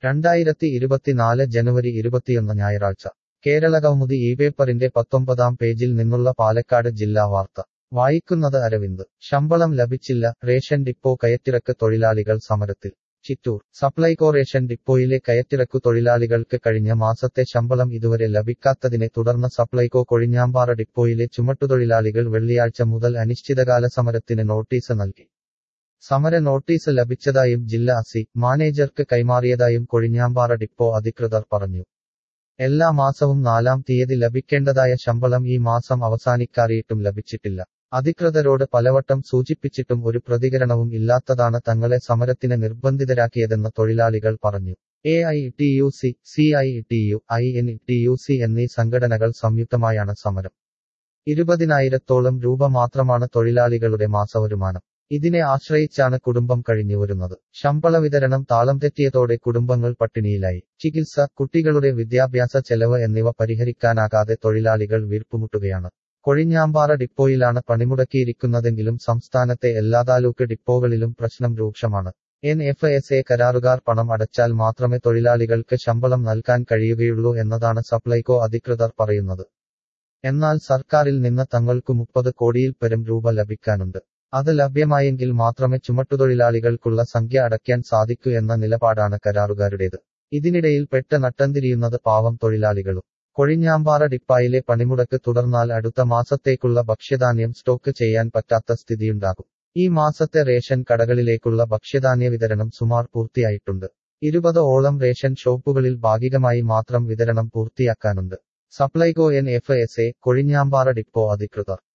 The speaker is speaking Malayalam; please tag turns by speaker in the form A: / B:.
A: രണ്ടായിരത്തി ഇരുപത്തിനാല് ജനുവരി ഇരുപത്തിയൊന്ന് ഞായറാഴ്ച കേരളകൗമുദി ഈ പേപ്പറിന്റെ പത്തൊമ്പതാം പേജിൽ നിന്നുള്ള പാലക്കാട് ജില്ലാ വാർത്ത വായിക്കുന്നത് അരവിന്ദ് ശമ്പളം ലഭിച്ചില്ല റേഷൻ ഡിപ്പോ കയറ്റിറക്ക് തൊഴിലാളികൾ സമരത്തിൽ ചിറ്റൂർ സപ്ലൈകോ റേഷൻ ഡിപ്പോയിലെ കയറ്റിറക്കു തൊഴിലാളികൾക്ക് കഴിഞ്ഞ മാസത്തെ ശമ്പളം ഇതുവരെ ലഭിക്കാത്തതിനെ തുടർന്ന് സപ്ലൈകോ കൊഴിഞ്ഞാമ്പാറ ഡിപ്പോയിലെ ചുമട്ടുതൊഴിലാളികൾ വെള്ളിയാഴ്ച മുതൽ അനിശ്ചിതകാല സമരത്തിന് നോട്ടീസ് നൽകി സമര നോട്ടീസ് ലഭിച്ചതായും ജില്ലാ അസി മാനേജർക്ക് കൈമാറിയതായും കൊഴിഞ്ഞാമ്പാറ ഡിപ്പോ അധികൃതർ പറഞ്ഞു എല്ലാ മാസവും നാലാം തീയതി ലഭിക്കേണ്ടതായ ശമ്പളം ഈ മാസം അവസാനിക്കാറിയിട്ടും ലഭിച്ചിട്ടില്ല അധികൃതരോട് പലവട്ടം സൂചിപ്പിച്ചിട്ടും ഒരു പ്രതികരണവും ഇല്ലാത്തതാണ് തങ്ങളെ സമരത്തിന് നിർബന്ധിതരാക്കിയതെന്ന് തൊഴിലാളികൾ പറഞ്ഞു A I T U C C I T U I N T U C എന്നീ സംഘടനകൾ സംയുക്തമായാണ് സമരം ഇരുപതിനായിരത്തോളം രൂപ മാത്രമാണ് തൊഴിലാളികളുടെ മാസവരുമാനം ഇതിനെ ആശ്രയിച്ചാണ് കുടുംബം കഴിഞ്ഞുവരുന്നത് ശമ്പള വിതരണം താളം തെറ്റിയതോടെ കുടുംബങ്ങൾ പട്ടിണിയിലായി ചികിത്സ കുട്ടികളുടെ വിദ്യാഭ്യാസ ചെലവ് എന്നിവ പരിഹരിക്കാനാകാതെ തൊഴിലാളികൾ വീർപ്പുമുട്ടുകയാണ് കൊഴിഞ്ഞാമ്പാറ ഡിപ്പോയിലാണ് പണിമുടക്കിയിരിക്കുന്നതെങ്കിലും സംസ്ഥാനത്തെ എല്ലാ താലൂക്ക് ഡിപ്പോകളിലും പ്രശ്നം രൂക്ഷമാണ് എൻ എഫ് എസ് എ കരാറുകാർ പണം അടച്ചാൽ മാത്രമേ തൊഴിലാളികൾക്ക് ശമ്പളം നൽകാൻ കഴിയുകയുള്ളൂ എന്നതാണ് സപ്ലൈകോ അധികൃതർ പറയുന്നത് എന്നാൽ സർക്കാരിൽ നിന്ന് തങ്ങൾക്ക് മുപ്പത് കോടിയിൽ പരം രൂപ ലഭിക്കാനുണ്ട് അത് ലഭ്യമായെങ്കിൽ മാത്രമേ ചുമട്ടുതൊഴിലാളികൾക്കുള്ള സംഖ്യ അടയ്ക്കാൻ സാധിക്കൂ എന്ന നിലപാടാണ് കരാറുകാരുടേത് ഇതിനിടയിൽ പെട്ട നട്ടംതിരിയുന്നത് പാവം തൊഴിലാളികളും കൊഴിഞ്ഞാമ്പാറ ഡിപ്പായിലെ പണിമുടക്ക് തുടർന്നാൽ അടുത്ത മാസത്തേക്കുള്ള ഭക്ഷ്യധാന്യം സ്റ്റോക്ക് ചെയ്യാൻ പറ്റാത്ത സ്ഥിതിയുണ്ടാകും ഈ മാസത്തെ റേഷൻ കടകളിലേക്കുള്ള ഭക്ഷ്യധാന്യ വിതരണം സുമാർ പൂർത്തിയായിട്ടുണ്ട് ഇരുപത് ഓളം റേഷൻ ഷോപ്പുകളിൽ ഭാഗികമായി മാത്രം വിതരണം പൂർത്തിയാക്കാനുണ്ട് Supplyco N F S A Kozhinjampara depot അധികൃതർ